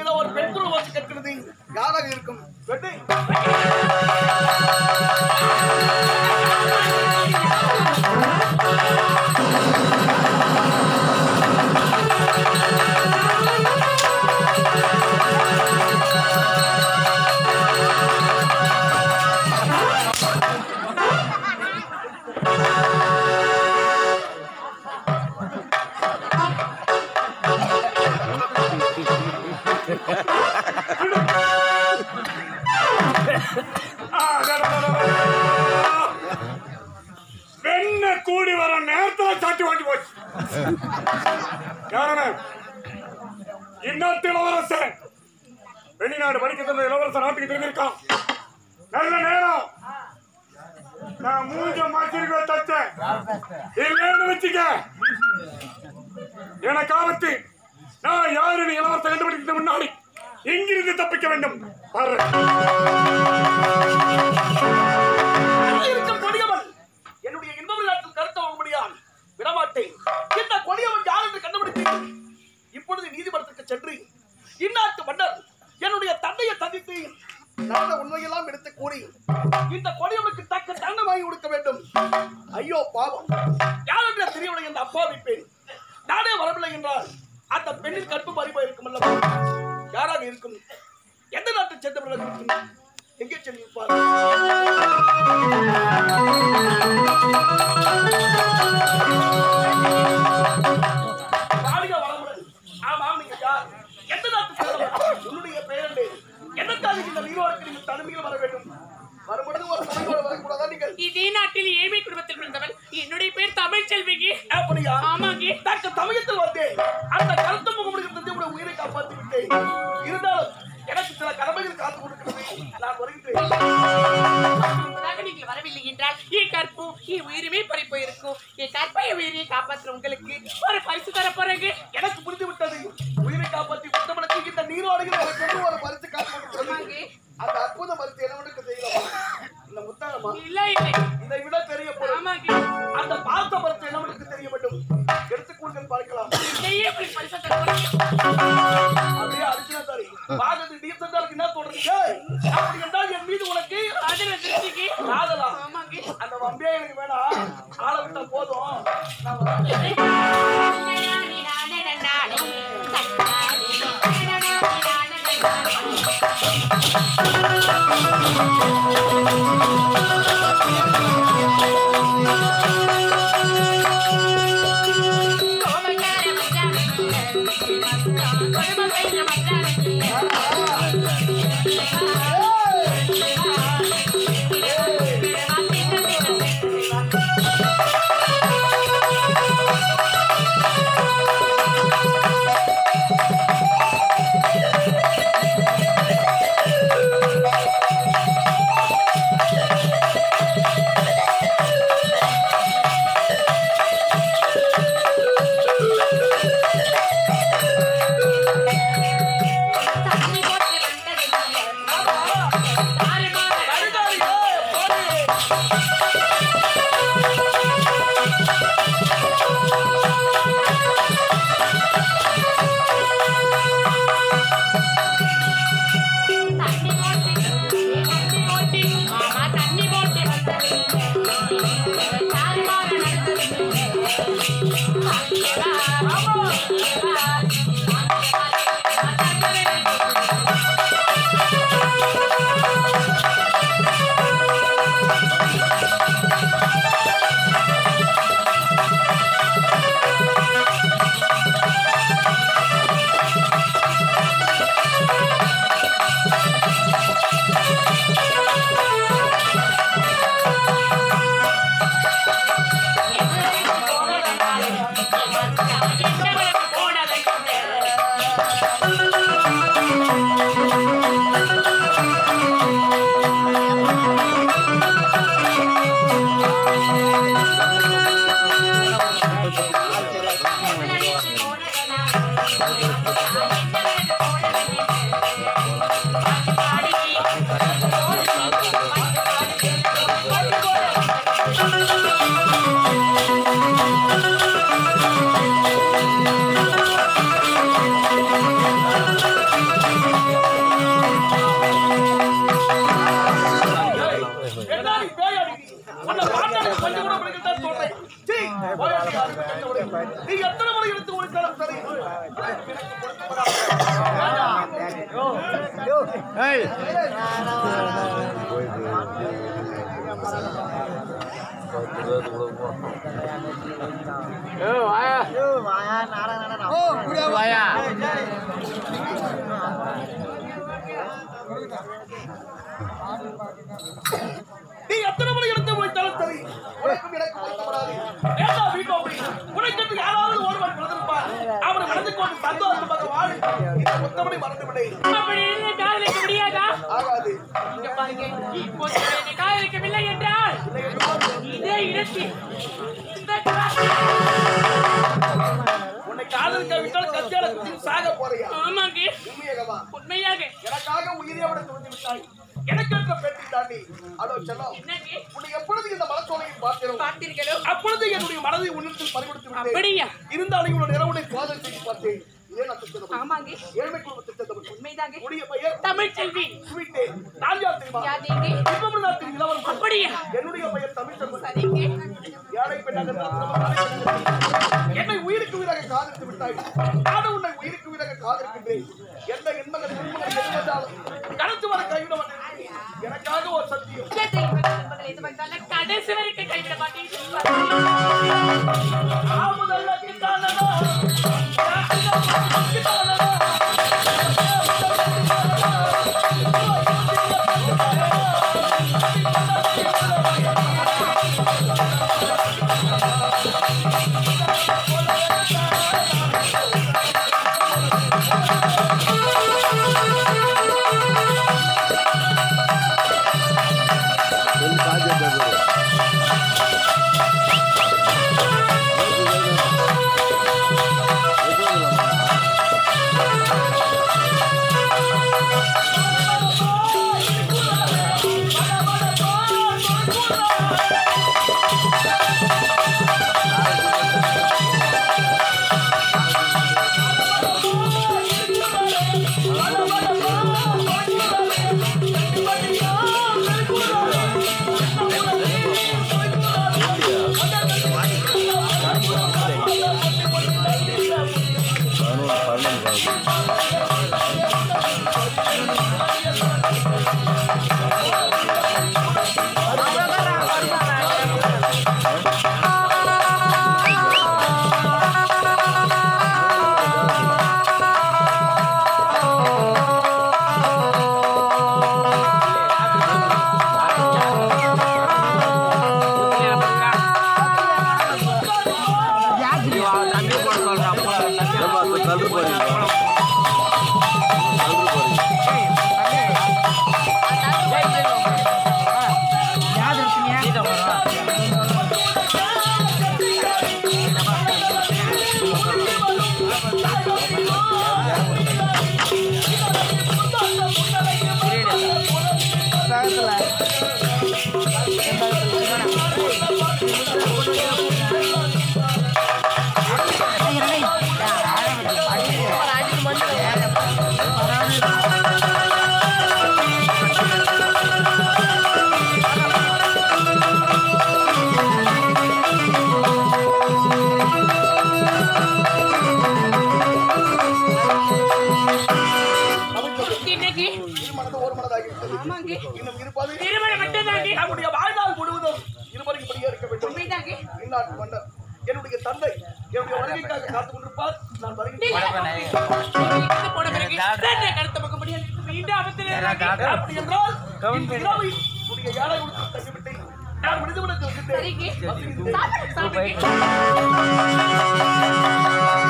ஏதோ ஒரு பெண் குரல் வாசி கேட்கிறது யாராக இருக்கும் வெட்டு பெண்ண கூடி வர நேரத்துல சாட்டி வாட்டி போச்சு காரணம் இந்நாட்டு இளவரசன் வெளிநாடு படிக்க தந்த இளவரசன் நாட்டுக்கு திரும்பியிருக்கான் நல்ல நேரம் நான் மூஞ்ச மாத்திருக்க தச்சேன் இல்லைன்னு வச்சுக்க எனக்கு ஆபத்து நான் யாருன்னு இளவரசன் கண்டுபிடிக்கிறது முன்னாடி இங்கிருந்து தப்பிக்க வேண்டும் பாரு இருக்கும் கொடியவன் என்னுடைய இன்ப விளையாட்டில் கருத்து வாங்க முடியாது விடமாட்டேன் இந்த கொடியவன் யார் என்று கண்டுபிடித்தேன் இப்பொழுது நீதிமன்றத்துக்கு சென்று இந்நாட்டு மன்னர் என்னுடைய தந்தையை சந்தித்து நடந்த உண்மையெல்லாம் எடுத்து கூறி இந்த கொடியவனுக்கு தக்க தண்டனை வாங்கி கொடுக்க வேண்டும் ஐயோ பாவம் யார் என்ற தெரியவில்லை என்ற அப்பாவி பெண் நானே வரவில்லை என்றால் அந்த பெண்ணின் கற்பு பறிப்பு இருக்கும் அல்லவா யாராக இருக்கும் எந்த நாட்டை சேர்ந்தவர்களாக இருக்கும் எங்கே சென்றிருப்பார் வாழ்க வளமுடன். ஆமாம், நீங்க யார்? எந்த நாட்டு சேர்ந்தவர்? உன்னுடைய பெயர் என்ன? எதற்காக இந்த நீரோடைக்கு நீங்கள் தனிமையில் வர வேண்டும்? வரும்பொழுது ஒரு தலைவரோடு வரக்கூடாதா நீங்கள்? இதே நாட்டில் ஏழை குடும்பத்தில் பிறந்தவள் என்னுடைய பேர் தமிழ் செல்விக்கு அப்படியா? ஆமாங்க தக்க சமயத்தில் வந்தேன். அந்த கருத்து முகமுடிக்கு தந்தை உடைய உயிரை காப்பாற்றி விட்டேன். இருந்தாலும் எனக்கு சில கடமைகள் காத்து கொடுக்கிறது நான் வருகிறேன் முன்பதாக நீங்கள் வரவில்லை என்றால் என் கற்பும் என் உயிருமே பறி போயிருக்கும் என் கற்பை உயிரை காப்பாற்ற உங்களுக்கு ஒரு பரிசு தர போறேங்க எனக்கு புரிந்து விட்டது உயிரை காப்பாற்றி புத்தமனுக்கு இந்த நீரோடையில் எனக்கு கொண்டு ஒரு பரிசு காத்து கொடுக்கிறது ஆமாங்க. அந்த அற்புத மருத்து என்னவனுக்கு தெரியல இந்த முத்தாகமா இல்ல இல்லை இதை விட பெரிய பொருள் ஆமாங்க அந்த பார்த்த மரத்தை என்னவனுக்கு தெரிய வேண்டும் எடுத்துக்கொள்கள் பார்க்கலாம் இல்லையே இப்படி பரிசு தர போறீங்க அப்படியே அடிச்சுனா சரி பாகத்து டீசெண்டா இருக்கு என்ன சொல்றது ஏய், அப்படி என்றால் என் மீது உனக்கு அதில் திருச்சிக்கு காதலா ஆமாங்க அந்த வம்பியே எனக்கு வேணாம் ஆளை விட்டா போதும் நான் வரேன். ஆ நீ எத்தனை முறை எடுத்து கொடுத்தாலும் சரி எனக்கு கொடுக்கப்படாது. நீ எத்தனை முறை எடுத்து கொடுத்தாலும் சரி உனக்கும் எனக்கு கொடுக்கப்படாது. ஏண்டா வீட்டோம்பி? உனக்கென்று யாராவது ஒருவன் பிறந்திருப்பான். அவனை மணந்து கொண்டு சந்தோஷமாக வாழு. இந்த முத்தமனை மறந்து விடு. அப்படி இருந்து காதலிக்க முடியாதா ஆகாது. இங்க பாருங்க இப்போ என்னை காதலிக்கவில்லை என்றால் இதே இடத்தில் இந்த கா- உன்னை காதலிக்காவிட்டால் கத்தியால குத்தி சாக போறியா? ஆமாங்க உண்மையாகவா? உண்மையாக எனக்காக உயிரை அவனை துணிந்து விட்டாய் எனக்கென்ற பெட்டி தாண்டி அதோ செல்லம் என்னங்க உன்னை எப்பொழுது இந்த மனச்சோலையில் பார்த்தேனோ பார்த்தீர்களோ அப்பொழுது என்னுடைய மனதை உன்னிடத்தில் பறிகொடுத்து விட்டேன் அப்படியா இருந்தாலும் உன்னுடைய நிறவுனை காதல் செய்து பார்த்தேன் இதே நான் திட்டத்தவன். ஆமாங்க ஏழ்மை குடும்பத்தை சேர்ந்தவன் உண்மைதாங்க உடைய பெயர் தமிழ் செல்வி சுவிட்டே நான் யார் தெரியுமா யாதீங்க இப்பொழுது நாட்டின் இளவரசன் அப்படியா என்னுடைய பெயர் தமிழ் செல்வன் சரிங்க ஏழை பெண்ணாக இருந்தால் திருமணம் என்னை உயிருக்கு உயிராக காதலித்து விட்டாய் நானும் உன்னை உயிருக்கு உயிராக காதலிக்கின்றேன் எந்த எண்மகன் திருமணம் எதுவென்றாலும் கடந்து வர கைவிட மாட்டேன் எனக்காக ஒரு சத்தியம் எதை என்பதில் எது வந்தாலும் கடைசி வரைக்கும் கைவிட மாட்டேன் ஆமுதல்ல கிட்டானடா கிட்டானடா இன்னைக்கு மனது ஒரு மனதாக இருக்கிறது ஆமாங்க இன்னும் இருப்பது திருமணம் மட்டும்தாங்க நம்முடைய வாழ்நாள் முழுவதும் இருவரும் இப்படியே இருக்க வேண்டும் உண்மைதாங்க இந்நாட்டு மன்னர் என்னுடைய தந்தை என்னுடைய வருகைக்காக காத்துக் கொண்டிருப்பார் நான் நீங்க வருகிறேன் இங்கிருந்து போன பிறகு சற்றே கருத்து பார்க்க முடியாது மீண்டும் அவசரம் அப்படி என்றால் இன்று இரவு உன்னுடைய ஏழை கொடுத்து தங்கிவிட்டு நான் முடிந்தவனுக்கு சரிங்க வருகிறேன் சாப்பிடுங்க சாப்பிடுங்க